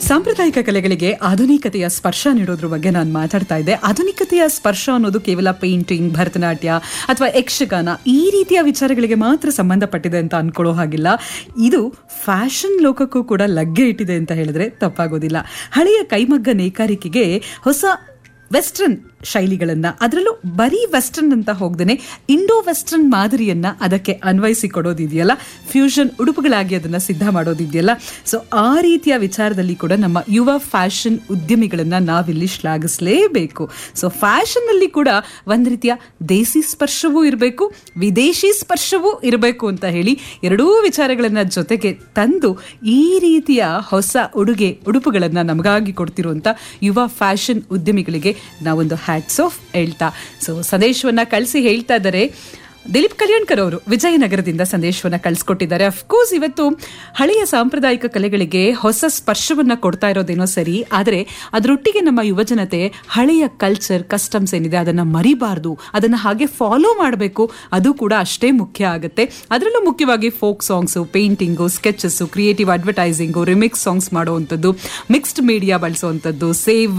ಸಾಂಪ್ರದಾಯಿಕ ಕಲೆಗಳಿಗೆ ಆಧುನಿಕತೆಯ ಸ್ಪರ್ಶ ನೀಡೋದ್ರ ಬಗ್ಗೆ ನಾನು ಮಾತಾಡ್ತಾ ಇದ್ದೆ ಆಧುನಿಕತೆಯ ಸ್ಪರ್ಶ ಅನ್ನೋದು ಕೇವಲ ಪೇಂಟಿಂಗ್ ಭರತನಾಟ್ಯ ಅಥವಾ ಯಕ್ಷಗಾನ ಈ ರೀತಿಯ ವಿಚಾರಗಳಿಗೆ ಮಾತ್ರ ಸಂಬಂಧಪಟ್ಟಿದೆ ಅಂತ ಅನ್ಕೊಳ್ಳೋ ಹಾಗಿಲ್ಲ ಇದು ಫ್ಯಾಷನ್ ಲೋಕಕ್ಕೂ ಕೂಡ ಲಗ್ಗೆ ಇಟ್ಟಿದೆ ಅಂತ ಹೇಳಿದ್ರೆ ತಪ್ಪಾಗೋದಿಲ್ಲ ಹಳೆಯ ಕೈಮಗ್ಗ ನೇಕಾರಿಕೆಗೆ ಹೊಸ ವೆಸ್ಟರ್ನ್ ಶೈಲಿಗಳನ್ನ ಅದರಲ್ಲೂ ಬರೀ ವೆಸ್ಟರ್ನ್ ಅಂತ ಹೋಗ್ದೇನೆ ಇಂಡೋ ವೆಸ್ಟರ್ನ್ ಮಾದರಿಯನ್ನ ಅದಕ್ಕೆ ಅನ್ವಯಿಸಿ ಕೊಡೋದಿದೆಯಲ್ಲ ಫ್ಯೂಷನ್ ಉಡುಪುಗಳಾಗಿ ಅದನ್ನ ಸಿದ್ಧ ಮಾಡೋದಿದೆಯಲ್ಲ ಸೊ ಆ ರೀತಿಯ ವಿಚಾರದಲ್ಲಿ ಕೂಡ ನಮ್ಮ ಯುವ ಫ್ಯಾಷನ್ ಉದ್ಯಮಿಗಳನ್ನ ನಾವಿಲ್ಲಿ ಶ್ಲಾಘಿಸಲೇಬೇಕು ಸೊ ಫ್ಯಾಷನ್ ಅಲ್ಲಿ ಕೂಡ ಒಂದ್ ರೀತಿಯ ದೇಸಿ ಸ್ಪರ್ಶವೂ ಇರಬೇಕು ವಿದೇಶಿ ಸ್ಪರ್ಶವೂ ಇರಬೇಕು ಅಂತ ಹೇಳಿ ಎರಡೂ ವಿಚಾರಗಳನ್ನ ಜೊತೆಗೆ ತಂದು ಈ ರೀತಿಯ ಹೊಸ ಉಡುಗೆ ಉಡುಪುಗಳನ್ನ ನಮಗಾಗಿ ಕೊಡ್ತಿರುವಂತ ಯುವ ಫ್ಯಾಷನ್ ಉದ್ಯಮಿಗಳಿಗೆ ನಾವೊಂದು ಹ್ಯಾಟ್ಸ್ ಆಫ್ ಹೇಳ್ತಾ ಸೊ ಸಂದೇಶವನ್ನ ಕಳಿಸಿ ಹೇಳ್ತಾ ಇದ್ದಾರೆ ದಿಲೀಪ್ ಕಲ್ಯಾಣ್ಕರ್ ಅವರು ವಿಜಯನಗರದಿಂದ ಸಂದೇಶವನ್ನ ಕಳಿಸ್ಕೊಟ್ಟಿದ್ದಾರೆ ಅಫ್ಕೋರ್ಸ್ ಇವತ್ತು ಹಳೆಯ ಸಾಂಪ್ರದಾಯಿಕ ಕಲೆಗಳಿಗೆ ಹೊಸ ಸ್ಪರ್ಶವನ್ನ ಕೊಡ್ತಾ ಇರೋದೇನೋ ಸರಿ ಆದರೆ ಅದರೊಟ್ಟಿಗೆ ನಮ್ಮ ಯುವಜನತೆ ಹಳೆಯ ಕಲ್ಚರ್ ಕಸ್ಟಮ್ಸ್ ಏನಿದೆ ಅದನ್ನ ಮರಿಬಾರ್ದು ಅದನ್ನ ಹಾಗೆ ಫಾಲೋ ಮಾಡಬೇಕು ಅದು ಕೂಡ ಅಷ್ಟೇ ಮುಖ್ಯ ಆಗುತ್ತೆ ಅದರಲ್ಲೂ ಮುಖ್ಯವಾಗಿ folk songs painting sketches creative advertising remix songs ಮಾಡುವಂಥದ್ದು ಮಿಕ್ಸ್ಡ್ ಮೀಡಿಯಾ ಬಳಸುವಂಥದ್ದು ಸೇವ್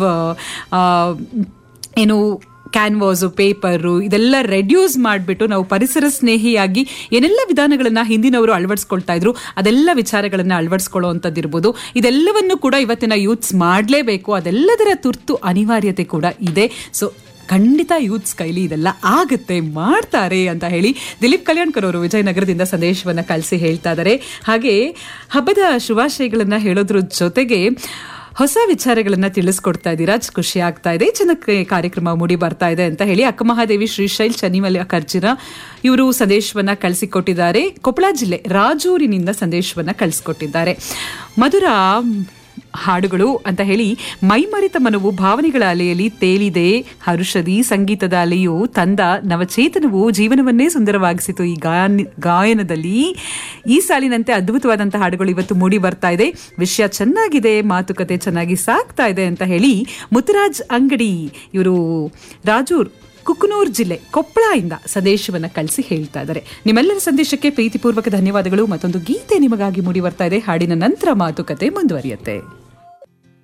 ಏನು ಕ್ಯಾನ್ವಾಸು ಪೇಪರು ಇದೆಲ್ಲ ರೆಡ್ಯೂಸ್ ಮಾಡಿಬಿಟ್ಟು ನಾವು ಪರಿಸರ ಸ್ನೇಹಿಯಾಗಿ ಏನೆಲ್ಲ ವಿಧಾನಗಳನ್ನ ಹಿಂದಿನವರು ಅಳವಡಿಸ್ಕೊಳ್ತಾ ಇದ್ರು ಅದೆಲ್ಲ ವಿಚಾರಗಳನ್ನ ಅಳವಡಿಸ್ಕೊಳ್ಳುವಂಥದ್ದು ಇರ್ಬೋದು ಇದೆಲ್ಲವನ್ನು ಕೂಡ ಇವತ್ತಿನ ಯೂತ್ಸ್ ಮಾಡಲೇಬೇಕು ಅದೆಲ್ಲದರ ತುರ್ತು ಅನಿವಾರ್ಯತೆ ಕೂಡ ಇದೆ ಸೊ ಖಂಡಿತ ಯೂತ್ಸ್ ಕೈಲಿ ಇದೆಲ್ಲ ಆಗತ್ತೆ ಮಾಡ್ತಾರೆ ಅಂತ ಹೇಳಿ ದಿಲೀಪ್ ಕಲ್ಯಾಣ್ಕರ್ ಅವರು ವಿಜಯನಗರದಿಂದ ಸಂದೇಶವನ್ನ ಕಳಿಸಿ ಹೇಳ್ತಾ ಇದ್ದಾರೆ ಹಾಗೆ ಹಬ್ಬದ ಶುಭಾಶಯಗಳನ್ನ ಹೇಳೋದ್ರ ಜೊತೆಗೆ ಹೊಸ ವಿಚಾರಗಳನ್ನ ತಿಳಿಸ್ಕೊಡ್ತಾ ಇದ್ದೀರಾ ಖುಷಿ ಆಗ್ತಾ ಇದೆ ಚೆನ್ನಾಗಿ ಕಾರ್ಯಕ್ರಮ ಮೂಡಿ ಬರ್ತಾ ಇದೆ ಅಂತ ಹೇಳಿ ಅಕ್ಕಮಹಾದೇವಿ ಶ್ರೀಶೈಲ್ ಚನಿಮಲ ಖರ್ಜಿನ ಇವರು ಸಂದೇಶವನ್ನ ಕಳಿಸಿಕೊಟ್ಟಿದ್ದಾರೆ ಕೊಪ್ಪಳ ಜಿಲ್ಲೆ ರಾಜೂರಿನಿಂದ ಸಂದೇಶವನ್ನ ಕಳಿಸ್ಕೊಟ್ಟಿದ್ದಾರೆ ಮಧುರ ಹಾಡುಗಳು ಅಂತ ಹೇಳಿ ಮೈಮರೆತ ಮನವು ಭಾವನೆಗಳ ಅಲೆಯಲ್ಲಿ ತೇಲಿದೆ ಹರುಷದಿ ಸಂಗೀತದ ಅಲೆಯು ತಂದ ನವಚೇತನವು ಜೀವನವನ್ನೇ ಸುಂದರವಾಗಿಸಿತು ಈ ಗಾಯನ ಗಾಯನದಲ್ಲಿ ಈ ಸಾಲಿನಂತೆ ಅದ್ಭುತವಾದಂತಹ ಹಾಡುಗಳು ಇವತ್ತು ಮೂಡಿ ಬರ್ತಾ ಇದೆ ವಿಷಯ ಚೆನ್ನಾಗಿದೆ ಮಾತುಕತೆ ಚೆನ್ನಾಗಿ ಸಾಕ್ತಾ ಇದೆ ಅಂತ ಹೇಳಿ ಮುತ್ತುರಾಜ್ ಅಂಗಡಿ ಇವರು ರಾಜೂರ್ ಕುಕ್ಕನೂರ್ ಜಿಲ್ಲೆ ಕೊಪ್ಪಳ ಇಂದ ಸಂದೇಶವನ್ನ ಕಳಿಸಿ ಹೇಳ್ತಾ ಇದ್ದಾರೆ ನಿಮ್ಮೆಲ್ಲರ ಸಂದೇಶಕ್ಕೆ ಪ್ರೀತಿಪೂರ್ವಕ ಧನ್ಯವಾದಗಳು ಮತ್ತೊಂದು ಗೀತೆ ನಿಮಗಾಗಿ ಮೂಡಿ ಬರ್ತಾ ಇದೆ ಹಾಡಿನ ನಂತರ ಮಾತುಕತೆ ಮುಂದುವರಿಯುತ್ತೆ